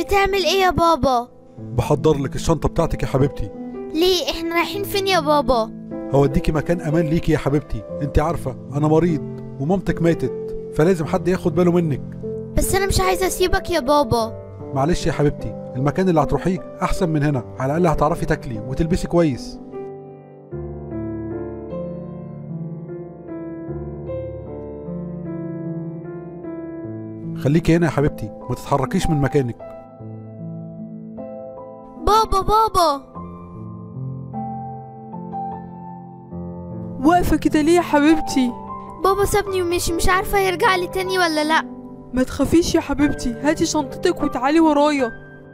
بتعمل ايه يا بابا بحضر لك الشنطة بتاعتك يا حبيبتي ليه احنا رايحين فين يا بابا هوديكي مكان امان ليكي يا حبيبتي انت عارفة انا مريض ومامتك ماتت فلازم حد ياخد باله منك بس انا مش عايزه اسيبك يا بابا معلش يا حبيبتي المكان اللي هتروحيه احسن من هنا على الاقل هتعرفي تاكلي وتلبسي كويس خليكي هنا يا حبيبتي ما تتحركيش من مكانك بابا بابا واقفة كده ليه يا حبيبتي بابا سابني ومشي مش عارفه يرجع لي تاني ولا لا ما تخافيش يا حبيبتي هاتي شنطتك وتعالي ورايا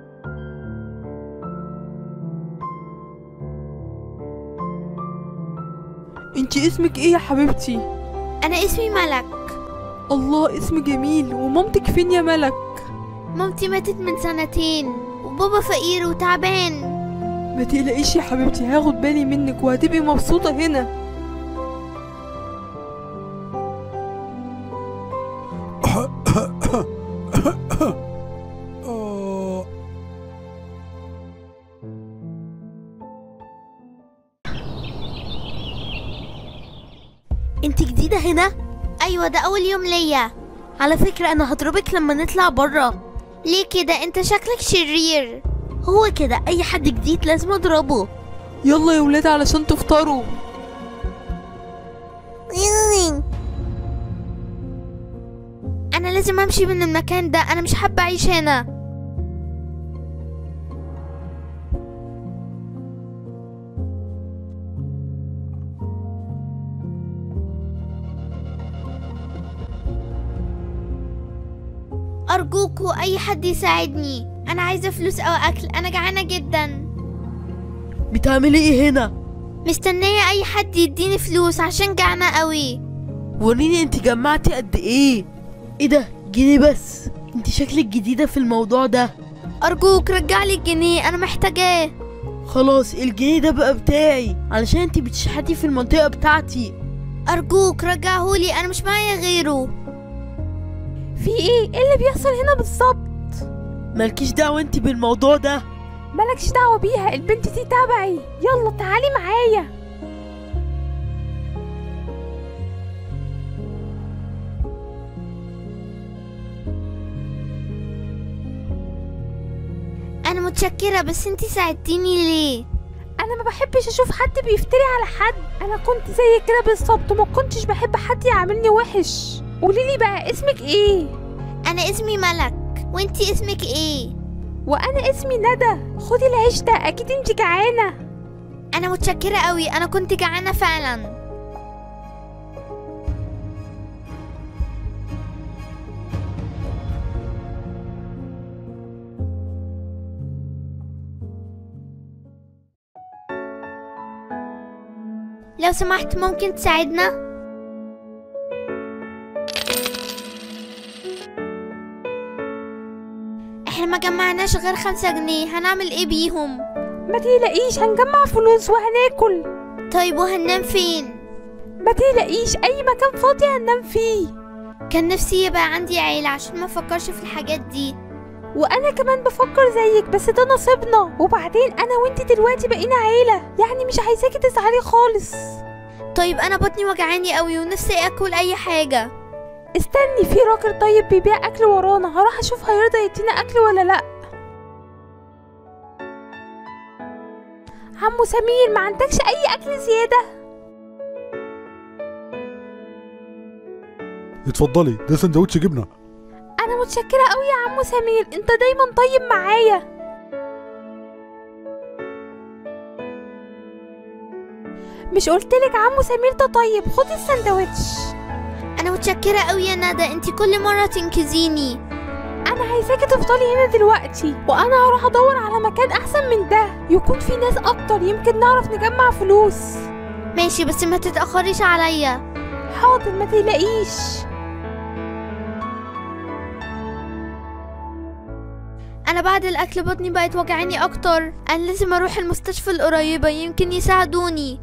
انتي اسمك ايه يا حبيبتي انا اسمي ملك الله اسم جميل ومامتك فين يا ملك مامتي ماتت من سنتين وبابا فقير وتعبان ما تقلقيش يا حبيبتي هاخد بالي منك وهتبقي مبسوطة هنا آه. انت جديده هنا ايوه ده اول يوم ليا على فكره انا هضربك لما نطلع بره ليه كده انت شكلك شرير هو كده اي حد جديد لازم اضربه يلا يا ولاد علشان تفطروا انا لازم امشي من المكان ده انا مش حابه اعيش هنا ارجوكوا اي حد يساعدني انا عايزه فلوس او اكل انا جعانه جدا بتعملي ايه هنا مستنيه اي حد يديني فلوس عشان جعانه قوي وريني انت جمعتي قد ايه ايه ده جنيه بس انت شكلك جديدة في الموضوع ده ارجوك رجعلي الجنيه انا محتاجاه خلاص الجنيه ده بقى بتاعي علشان انت بتشحتي في المنطقة بتاعتي ارجوك رجعهولي انا مش معايا غيره في ايه ايه اللي بيحصل هنا بالظبط مالكيش دعوة انت بالموضوع ده مالكش دعوه بيها البنت دي تبعي يلا تعالي معايا انا متشكره بس انتي ساعدتيني ليه انا ما بحبش اشوف حد بيفتري على حد انا كنت زي كده بالظبط ما كنتش بحب حد يعاملني وحش قوليلي بقى اسمك ايه انا اسمي ملك وانتي اسمك ايه وانا اسمي ندى خدي العيش ده اكيد انت جعانه انا متشكره قوي انا كنت جعانه فعلا لو سمحت ممكن تساعدنا احنا ما جمعناش غير خمسة جنيه هنعمل ايه بيهم ما تقلقيش هنجمع فلوس وهناكل طيب وهننام فين ما تقلقيش اي مكان فاضي هننام فيه كان نفسي يبقى عندي عيلة عشان ما افكرش في الحاجات دي وانا كمان بفكر زيك بس ده نصيبنا وبعدين انا وانت دلوقتي بقينا عيله يعني مش عايزاكي تزعلي خالص طيب انا بطني وجعاني قوي ونفسي اكل اي حاجة استني في راجل طيب بيبيع اكل ورانا هروح اشوف هيرضى يدينا اكل ولا لا عمو سمير ما عندكش اي اكل زياده اتفضلي ده سندوتش جبنة انا متشكره قوي يا عمو سمير انت دايما طيب معايا مش قلتلك عمو سمير ده طيب خدي السندوتش انا متشكرة قوي يا ندى انتي كل مرة تنقذيني انا عايزاكي تفضلي هنا دلوقتي وانا هروح ادور على مكان احسن من ده يكون في ناس اكتر يمكن نعرف نجمع فلوس ماشي بس ما تتأخريش عليا حاضر ما تقلقيش انا بعد الاكل بطني بقت وجعاني اكتر انا لازم اروح المستشفى القريبة يمكن يساعدوني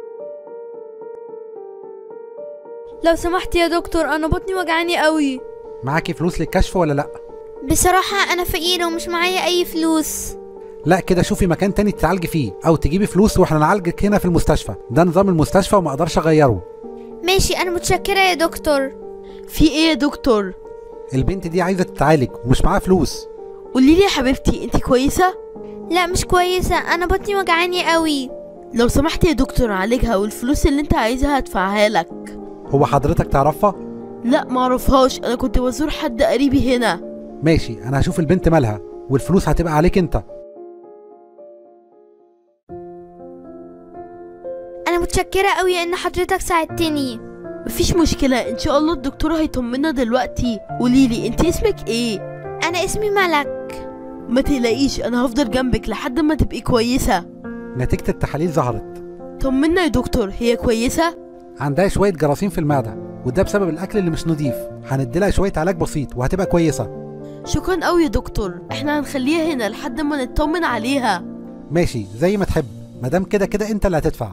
لو سمحت يا دكتور انا بطني وجعاني قوي معاكي فلوس للكشف ولا لا بصراحة أنا فقيرة ومش معايا أي فلوس لا كده شوفي مكان تاني تتعالجي فيه او تجيبي فلوس واحنا نعالجك هنا في المستشفى ده نظام المستشفى وما اقدرش اغيره ماشي أنا متشكرة يا دكتور في ايه يا دكتور البنت دي عايزه تتعالج ومش معاها فلوس قولي لي يا حبيبتي انت كويسه لا مش كويسة أنا بطني وجعاني قوي لو سمحت يا دكتور عالجها والفلوس اللي انت عايزها هدفعها لك هو حضرتك تعرفها لا معرفهاش انا كنت بزور حد قريبي هنا ماشي انا هشوف البنت مالها والفلوس هتبقى عليك انت أنا متشكرة قوي إن حضرتك ساعدتني مفيش مشكله ان شاء الله الدكتور هيطمنا دلوقتي قولي لي انت اسمك ايه أنا اسمي ملك ما تقلقيش انا هفضل جنبك لحد ما تبقي كويسه نتيجه التحاليل ظهرت طمنا يا دكتور هي كويسه عندها شويه جراثيم في المعده وده بسبب الاكل اللي مش نضيف هنديلها شويه علاج بسيط وهتبقى كويسه شكرا قوي يا دكتور احنا هنخليها هنا لحد ما نطمن عليها ماشي زي ما تحب مادام كده كده انت اللي هتدفع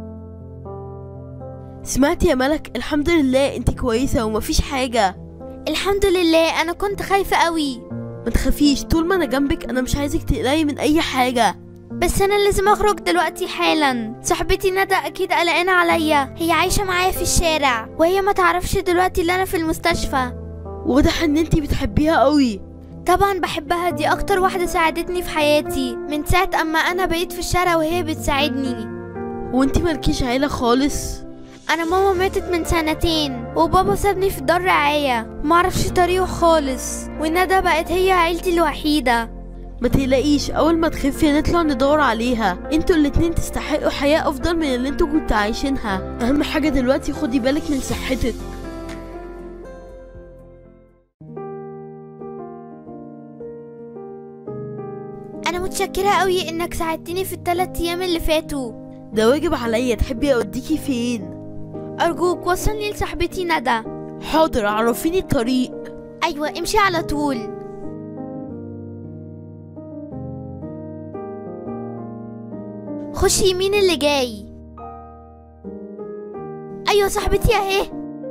سمعت يا ملك الحمد لله انت كويسه ومفيش حاجه الحمد لله أنا كنت خايفة قوي ما تخافيش طول ما انا جنبك انا مش عايزك تقلقي من اي حاجه بس أنا لازم أخرج دلوقتي حالا صاحبتي ندى أكيد قلقانة عليا هي عايشة معايا في الشارع وهي ما تعرفش دلوقتي اللي أنا في المستشفى واضح ان انت بتحبيها قوي طبعا بحبها دي أكتر واحدة ساعدتني في حياتي من ساعة أما أنا بقيت في الشارع وهي بتساعدني وانت مالكيش عيله خالص انا ماما ماتت من سنتين وبابا سابني في دار رعاية معرفش طريقه خالص وندى بقت هي عيلتي الوحيدة ما تقلقيش اول ما تخفي نطلع ندور عليها انتوا الاتنين تستحقوا حياه افضل من اللي انتوا كنتوا عايشينها اهم حاجه دلوقتي خدي بالك من صحتك انا متشكرة قوي انك ساعدتني في الثلاث ايام اللي فاتوا ده واجب عليا تحبي اوديكي فين ارجوك وصلني لصاحبتي ندى حاضر عرفيني الطريق ايوه امشي على طول خش يمين اللي جاي ايوه صاحبتي اهي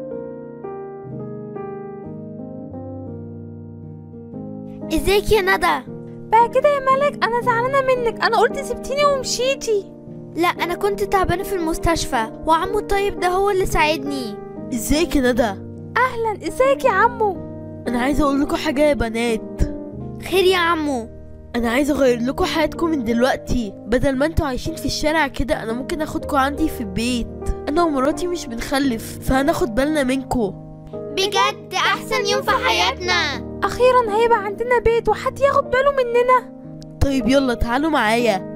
ازيك يا ندى بقى كده يا ملك انا زعلانه منك انا قلت سبتيني ومشيتي لا انا كنت تعبانه في المستشفى وعمو الطيب ده هو اللي ساعدني ازيك يا ندى اهلا ازيك يا عمو انا عايزه اقول لكم حاجه يا بنات خير يا عمو انا عايزه اغير لكم حياتكم من دلوقتي بدل ما انتوا عايشين في الشارع كده انا ممكن اخدكم عندي في البيت انا ومراتي مش بنخلف فهناخد بالنا منكم بجد احسن يوم في حياتنا اخيرا هيبقى عندنا بيت وحد ياخد باله مننا طيب يلا تعالوا معايا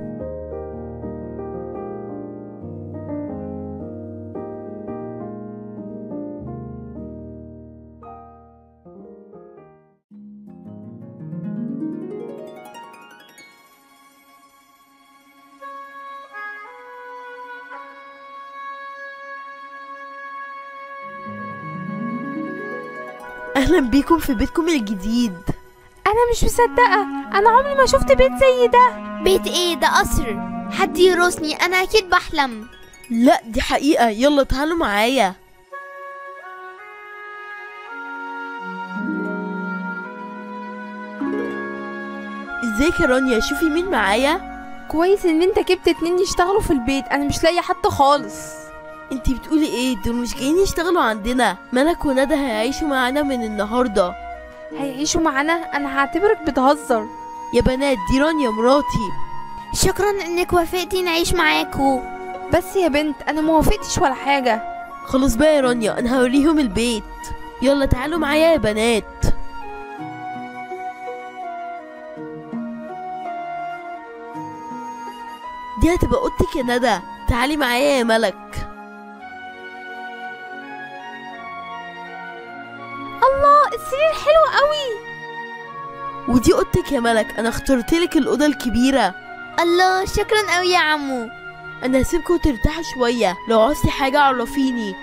اهلا بيكم في بيتكم الجديد انا مش مصدقه انا عمري ما شفت بيت زي ده بيت ايه ده قصر حد يرقصني انا اكيد بحلم لا دي حقيقه يلا تعالوا معايا ازيك يا رانيا شوفي مين معايا كويس ان انت جبت اتنين يشتغلوا في البيت انا مش لاقيه حد خالص انتي بتقولي ايه دول مش جايين يشتغلوا عندنا ملك وندى هيعيشوا معانا من النهارده هيعيشوا معانا انا هعتبرك بتهزر يا بنات دي رانيا مراتي شكرا انك وافقتي نعيش معاكو بس يا بنت انا موافقتش ولا حاجه خلاص بقى يا رانيا انا هوريهم البيت يلا تعالوا معايا يا بنات دي هتبقى اوضتك يا ندى تعالي معايا يا ملك الله السرير حلو قوي ودي اوضتك يا ملك انا اخترتلك الاوضه الكبيره الله شكرا قوي يا عمو انا هسيبكم ترتاحوا شويه لو عوزتي حاجه عرفيني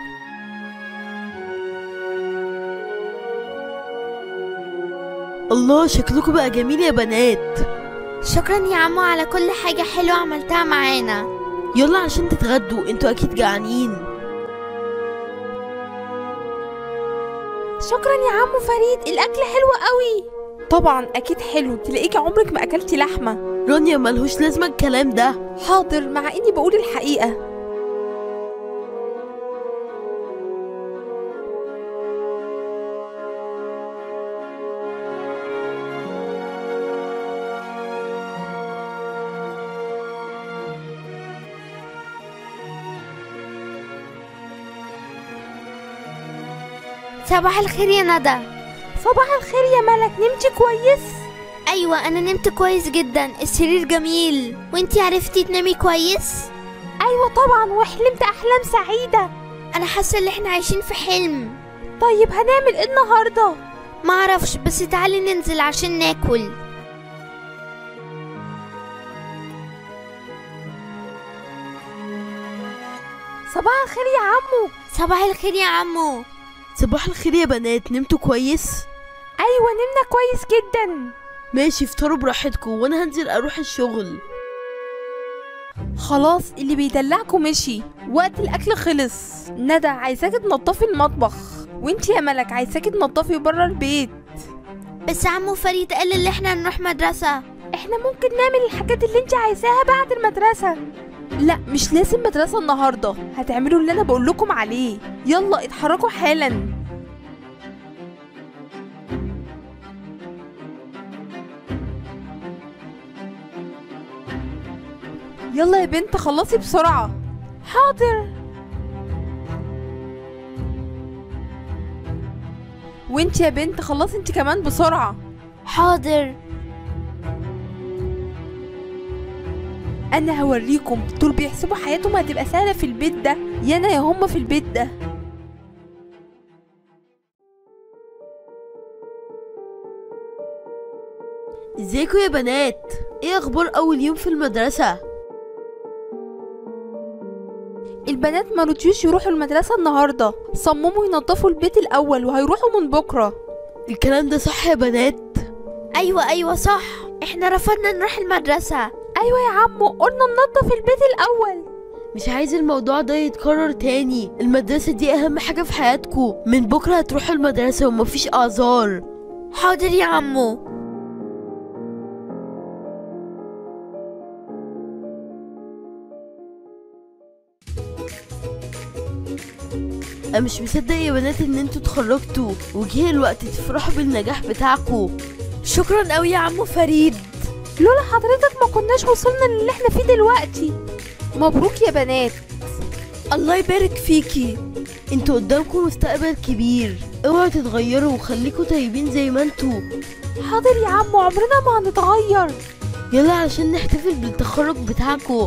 الله شكلكم بقى جميل يا بنات شكرا يا عمو على كل حاجة حلوة عملتها معانا يلا عشان تتغدوا انتوا اكيد جعانين شكرا يا عمو فريد الاكل حلو قوي طبعا اكيد حلو تلاقيكي عمرك ما اكلتي لحمه رانيا ملهوش لازمة الكلام ده حاضر مع اني بقول الحقيقه صباح الخير يا ندى صباح الخير يا ملك نمتي كويس ايوه انا نمت كويس جدا السرير جميل وانتي عرفتي تنامي كويس ايوه طبعا وحلمت احلام سعيده انا حاسه ان احنا عايشين في حلم طيب هنعمل ايه النهارده ما اعرفش بس تعالي ننزل عشان ناكل صباح الخير يا عمو صباح الخير يا عمو صباح الخير يا بنات نمتوا كويس ايوه نمنا كويس جدا ماشي افطروا براحتكم وانا هنزل اروح الشغل خلاص اللي بيدلعكم مشي وقت الاكل خلص ندى عايزاكي تنضفي المطبخ وانتي يا ملك عايزاكي تنضفي بره البيت بس عمو فريد قال ان احنا نروح مدرسه احنا ممكن نعمل الحاجات اللي انت عايزاها بعد المدرسة لا مش لازم مدرسة النهاردة هتعملوا اللي انا بقول لكم عليه يلا اتحركوا حالا يلا يا بنت خلصي بسرعة حاضر وانت يا بنت خلصي انت كمان بسرعة حاضر انا هوريكم دول بيحسبوا حياتهم هتبقى سهله في البيت ده يا انا يا هما في البيت ده ازيكم يا بنات ايه اخبار اول يوم في المدرسة البنات ما رضيوش يروحوا المدرسه النهارده صمموا ينظفوا البيت الاول وهيروحوا من بكره الكلام ده صح يا بنات ايوه ايوه صح احنا رفضنا نروح المدرسه ايوه يا عمو قلنا ننظف البيت الاول مش عايز الموضوع ده يتكرر تاني المدرسة دي اهم حاجة في حياتكم من بكرة هتروحوا المدرسة ومفيش اعذار حاضر يا عمو انا مش مصدق يا بنات ان انتوا اتخرجتوا وجه الوقت تفرحوا بالنجاح بتاعكم شكرا قوي يا عمو فريد لولا حضرتك ما كناش وصلنا للي احنا فيه دلوقتي مبروك يا بنات الله يبارك فيكي انتوا قدامكم مستقبل كبير اوعوا تتغيروا وخليكوا طيبين زي ما انتوا حاضر يا عمو عمرنا ما هنتغير يلا عشان نحتفل بالتخرج بتاعكم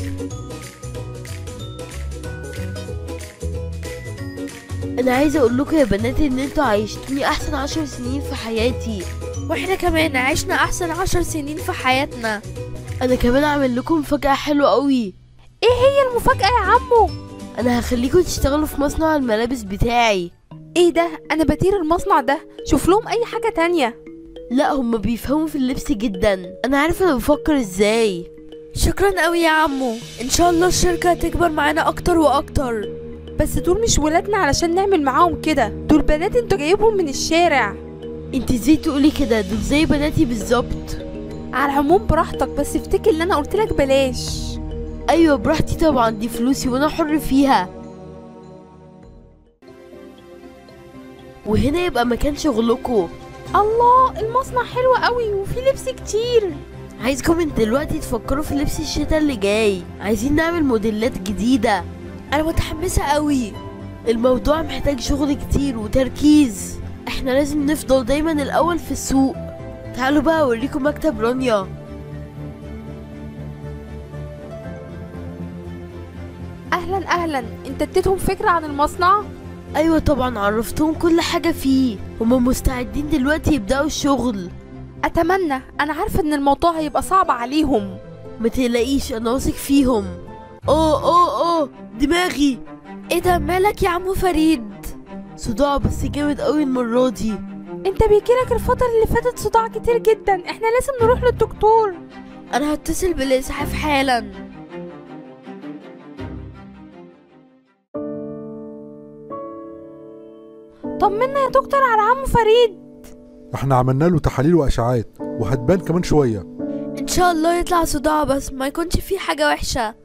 انا عايزه اقول لكم يا بنات ان انتوا عايشتوني احسن عشر سنين في حياتي واحنا كمان عشنا احسن عشر سنين في حياتنا انا كمان اعمل لكم مفاجاه حلوه قوي ايه هي المفاجاه يا عمو انا هخليكم تشتغلوا في مصنع الملابس بتاعي ايه ده انا بدير المصنع ده شوف لهم اي حاجه تانية لا هما بيفهموا في اللبس جدا انا عارفه انا بفكر ازاي شكرا قوي يا عمو ان شاء الله الشركه هتكبر معانا اكتر واكتر بس دول مش ولادنا علشان نعمل معاهم كده دول بنات انتوا جايبهم من الشارع انت ازاي تقولي كده دول زي بناتي بالظبط على العموم براحتك بس افتكر اللي انا قلت لك بلاش ايوه براحتي طبعا دي فلوسي وانا حر فيها وهنا يبقى مكان شغلكم الله المصنع حلو قوي وفي لبس كتير عايزكم من دلوقتي تفكروا في لبس الشتاء اللي جاي عايزين نعمل موديلات جديدة انا متحمسه قوي الموضوع محتاج شغل كتير وتركيز احنا لازم نفضل دايما الاول في السوق تعالوا بقى اوريكم مكتب رانيا اهلا اهلا انت اديتهم فكره عن المصنع ايوه طبعا عرفتهم كل حاجة فيه هما مستعدين دلوقتي يبدأوا الشغل اتمنى انا عارفه ان الموضوع هيبقى صعب عليهم ما تقلقيش انا واثق فيهم اوه اوه اوه دماغي ايه ده مالك يا عمو فريد صداع بس جامد قوي المرة دي انت بيجيلك الفتره اللي فاتت صداع كتير جدا احنا لازم نروح للدكتور انا هتصل بالاسعاف حالا طمنا يا دكتور على عمو فريد احنا عملنا له تحاليل واشعاعات وهتبان كمان شويه ان شاء الله يطلع صداع بس ما يكونش فيه حاجة وحشة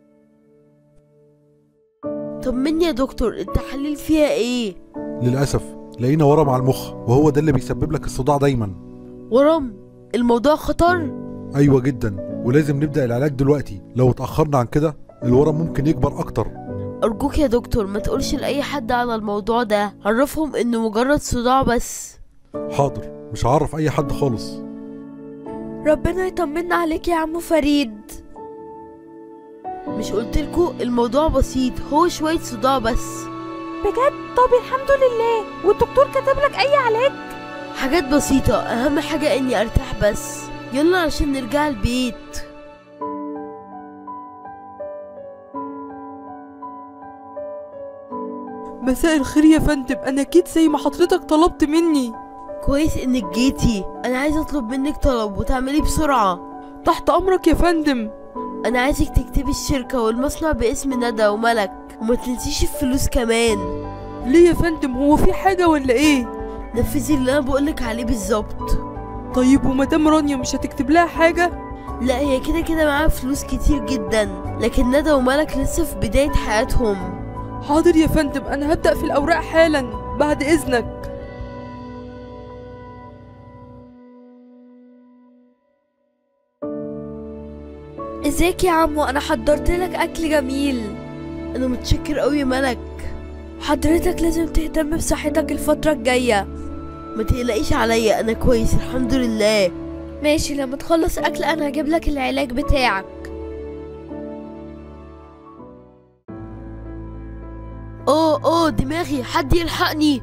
طمني يا دكتور التحاليل فيها ايه للاسف لقينا ورم على المخ وهو ده اللي بيسبب لك الصداع دايما ورم الموضوع خطر ايوه جدا ولازم نبدا العلاج دلوقتي لو اتاخرنا عن كده الورم ممكن يكبر اكتر ارجوك يا دكتور ما تقولش لاي حد على الموضوع ده عرفهم انه مجرد صداع بس حاضر مش هعرف اي حد خالص ربنا يطمنا عليك يا عمو فريد مش قلتلكوا الموضوع بسيط هو شوية صداع بس بجد طب الحمد لله والدكتور كتب لك اي علاج حاجات بسيطة أهم حاجة إني أرتاح بس يلا عشان نرجع البيت مساء الخير يا فندم انا جيت زي ما حضرتك طلبت مني كويس إنك جيتي أنا عايزة أطلب منك طلب وتعملي بسرعة تحت امرك يا فندم أنا عايزك تكتبي الشركة والمصنع باسم ندى وملك وما تنسيش الفلوس كمان ليه يا فندم هو في حاجه ولا ايه نفذي اللي أنا بقولك عليه بالظبط طيب ومدام رانيا مش هتكتب لها حاجه لا هي كده كده معاها فلوس كتير جدا لكن ندى وملك لسه في بداية حياتهم حاضر يا فندم انا هبدا في الاوراق حالا بعد اذنك ازيك يا عمو انا حضرت لك اكل جميل انا متشكر قوي يا ملك حضرتك لازم تهتم بصحتك الفترة الجاية ما تقلقيش عليا انا كويس الحمد لله ماشي لما تخلص اكل انا هجيب لك العلاج بتاعك اوه اوه دماغي حد يلحقني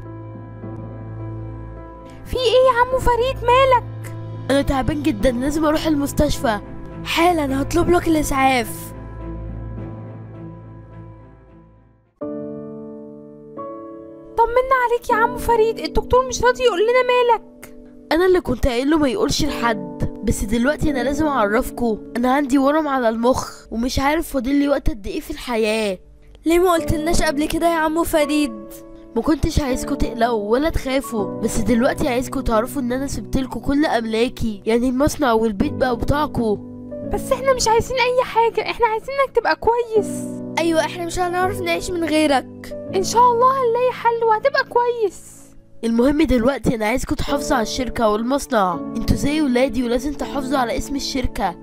في ايه يا عمو فريد مالك انا تعبان جدا لازم اروح المستشفى حالا هطلب لك الاسعاف طمنا عليك يا عمو فريد الدكتور مش راضي يقول لنا مالك انا اللي كنت قايل له ما يقولش لحد بس دلوقتي انا لازم اعرفكم انا عندي ورم على المخ ومش عارف فاضل لي وقت قد ايه في الحياه ليه ما قلتلناش قبل كده يا عمو فريد ما كنتش عايزكم تقلقوا ولا تخافوا بس دلوقتي عايزكم تعرفوا ان انا سبتلكوا كل املاكي يعني المصنع والبيت بقى بتاعكم بس احنا مش عايزين اي حاجة احنا عايزينك تبقى كويس ايوه احنا مش هنعرف نعيش من غيرك ان شاء الله هنلاقي حل وهتبقى كويس المهم دلوقتي انا عايزكم تحافظوا على الشركه والمصنع انتوا زي ولادي ولازم تحافظوا على اسم الشركه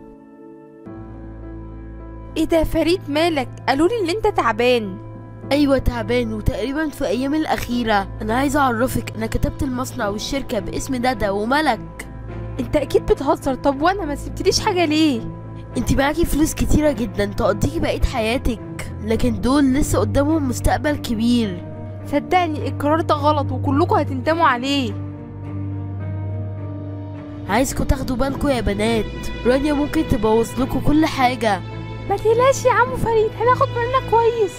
ايه ده يا فريد مالك قالوا لي ان انت تعبان ايوه تعبان وتقريبا في ايام الاخيره انا عايزه اعرفك انا كتبت المصنع والشركه باسم ندى وملك انت اكيد بتهزر طب وانا ما سبتليش حاجة ليه انت معاكي فلوس كتيره جدا تقضيكي بقيه حياتك لكن دول لسه قدامهم مستقبل كبير صدقني القرار ده غلط وكلكم هتندموا عليه عايزكم تاخدوا بالكم يا بنات رانيا ممكن تبوظ لكم كل حاجه ما تقلقش يا عمو فريد هناخد بالنا كويس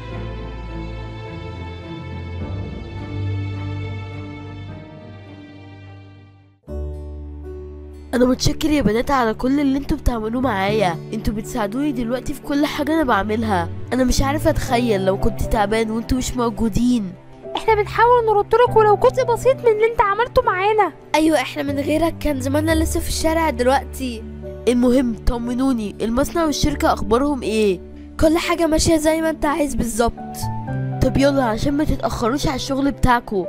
انا متشكر يا بنات على كل اللي انتوا بتعملوه معايا انتوا بتساعدوني دلوقتي في كل حاجه انا بعملها انا مش عارفه اتخيل لو كنت تعبان وانتوا مش موجودين احنا بنحاول نردلك ولو جزء بسيط من اللي انت عملته معانا ايوه احنا من غيرك كان زماننا لسه في الشارع دلوقتي المهم طمنوني المصنع والشركه اخبارهم ايه كل حاجه ماشيه زي ما انت عايز بالظبط طب يلا عشان ما تتاخروش على الشغل بتاعكم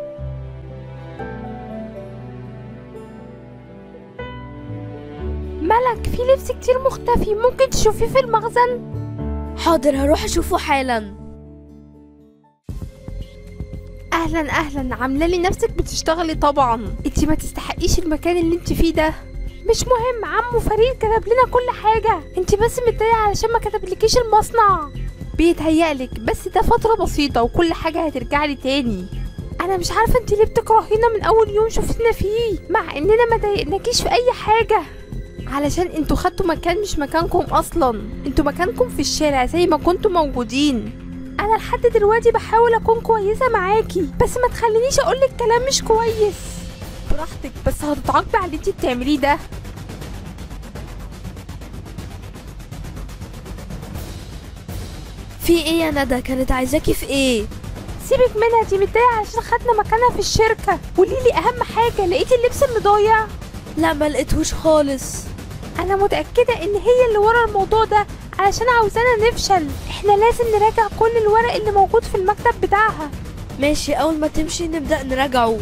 ملك في لبس كتير مختفي ممكن تشوفيه في المخزن حاضر هروح اشوفه حالا اهلا اهلا عامله لي نفسك بتشتغلي طبعا انت ما تستحقيش المكان اللي انت فيه ده مش مهم عمو فريد كتب لنا كل حاجه انت بس متضايقه علشان ما كتبلكيش المصنع بيتهيألك بس ده فتره بسيطه وكل حاجه هترجع لي تاني انا مش عارفه انت ليه بتكرهينا من اول يوم شفتنا فيه مع اننا ما ضايقناكيش في اي حاجه علشان انتوا خدتوا مكان مش مكانكم اصلا انتوا مكانكم في الشارع زي ما كنتوا موجودين انا لحد دلوقتي بحاول اكون كويسه معاكي بس ما تخلينيش اقولك كلام مش كويس براحتك بس هتتعاقبي على اللي انتي بتعمليه ده في ايه يا ندى كانت عايزاكي في ايه سيبك منها دي متضايقة عشان خدنا مكانها في الشركة قوليلي أهم حاجة لقيتي اللبس اللي ضايع لا ما لقيتهوش خالص أنا متأكدة إن هي اللي ورا الموضوع ده علشان عاوزانا نفشل احنا لازم نراجع كل الورق اللي موجود في المكتب بتاعها ماشي اول ما تمشي نبدأ نراجعه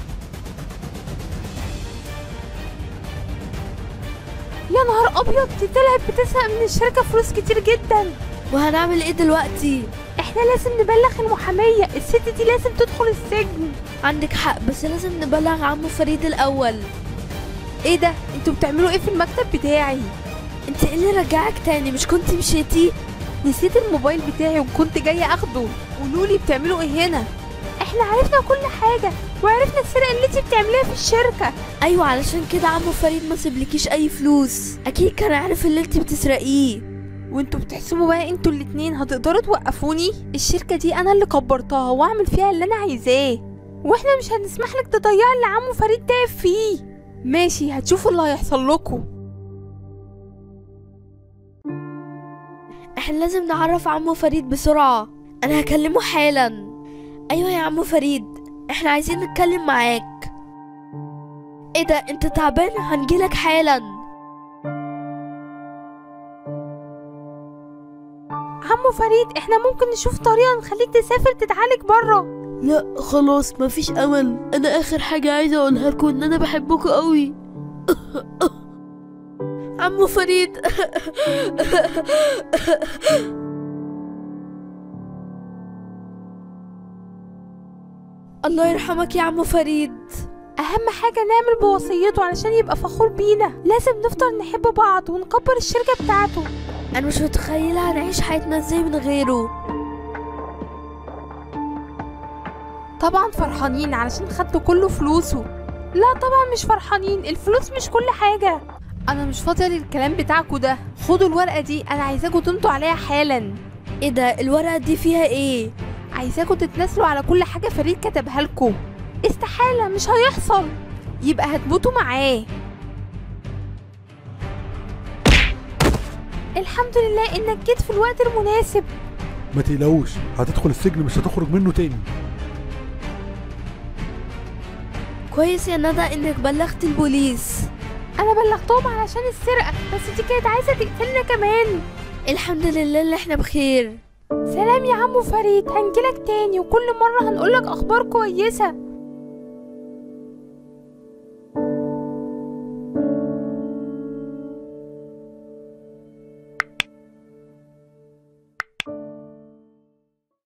يا نهار أبيض دي طلعت بتسرق من الشركة فلوس كتير جدا وهنعمل ايه دلوقتي احنا لازم نبلغ المحامية الست دي لازم تدخل السجن عندك حق بس لازم نبلغ عمو فريد الاول ايه ده انتوا بتعملوا ايه في المكتب بتاعي انت ايه اللي رجعك تاني مش كنت مشيتي نسيت الموبايل بتاعي وكنت جاية اخده قولولي بتعملوا ايه هنا احنا عرفنا كل حاجة وعرفنا السرقة اللي انتي بتعمليها في الشركة ايوه علشان كده عمو فريد ما سيبلكيش اي فلوس اكيد كان عارف اللي انت بتسرقيه وانتوا بتحسبوا بقى انتوا الاتنين هتقدروا توقفوني الشركة دي انا اللي كبرتها واعمل فيها اللي انا عايزاه واحنا مش هنسمح لك تضيعي اللي عمو فريد تعب فيه ماشي هتشوفوا اللي هيحصل لكم احنا لازم نعرف عمو فريد بسرعة انا هكلمه حالا ايوه يا عمو فريد احنا عايزين نتكلم معاك ايه ده انت تعبان هنجيلك حالا عمو فريد احنا ممكن نشوف طريقة نخليك تسافر تتعالج بره لا خلاص مفيش امل انا اخر حاجة عايزة اقولها لكم ان انا بحبكم قوي عمو فريد الله يرحمك يا عمو فريد اهم حاجة نعمل بوصيته علشان يبقى فخور بينا لازم نفضل نحب بعض ونكبر الشركة بتاعته انا مش متخيلة هنعيش حياتنا ازاي من غيره طبعا فرحانين علشان خدوا كله فلوسه لا طبعا مش فرحانين الفلوس مش كل حاجة انا مش فاضية للكلام بتاعكوا ده خدوا الورقة دي انا عايزاكوا تمضوا عليها حالا ايه ده الورقة دي فيها ايه عايزاكوا تتنازلوا على كل حاجة فريد كتبها لكم استحالة مش هيحصل يبقى هتموتوا معاه الحمد لله انك جيت في الوقت المناسب ما تقلقوش هتدخل السجن مش هتخرج منه تاني كويس يا ندى انك بلغت البوليس انا بلغتهم علشان السرقة بس دي كانت عايزة تقتلنا كمان الحمد لله اللي احنا بخير سلام يا عمو فريد هنجيلك تاني وكل مرة هنقولك اخبار كويسة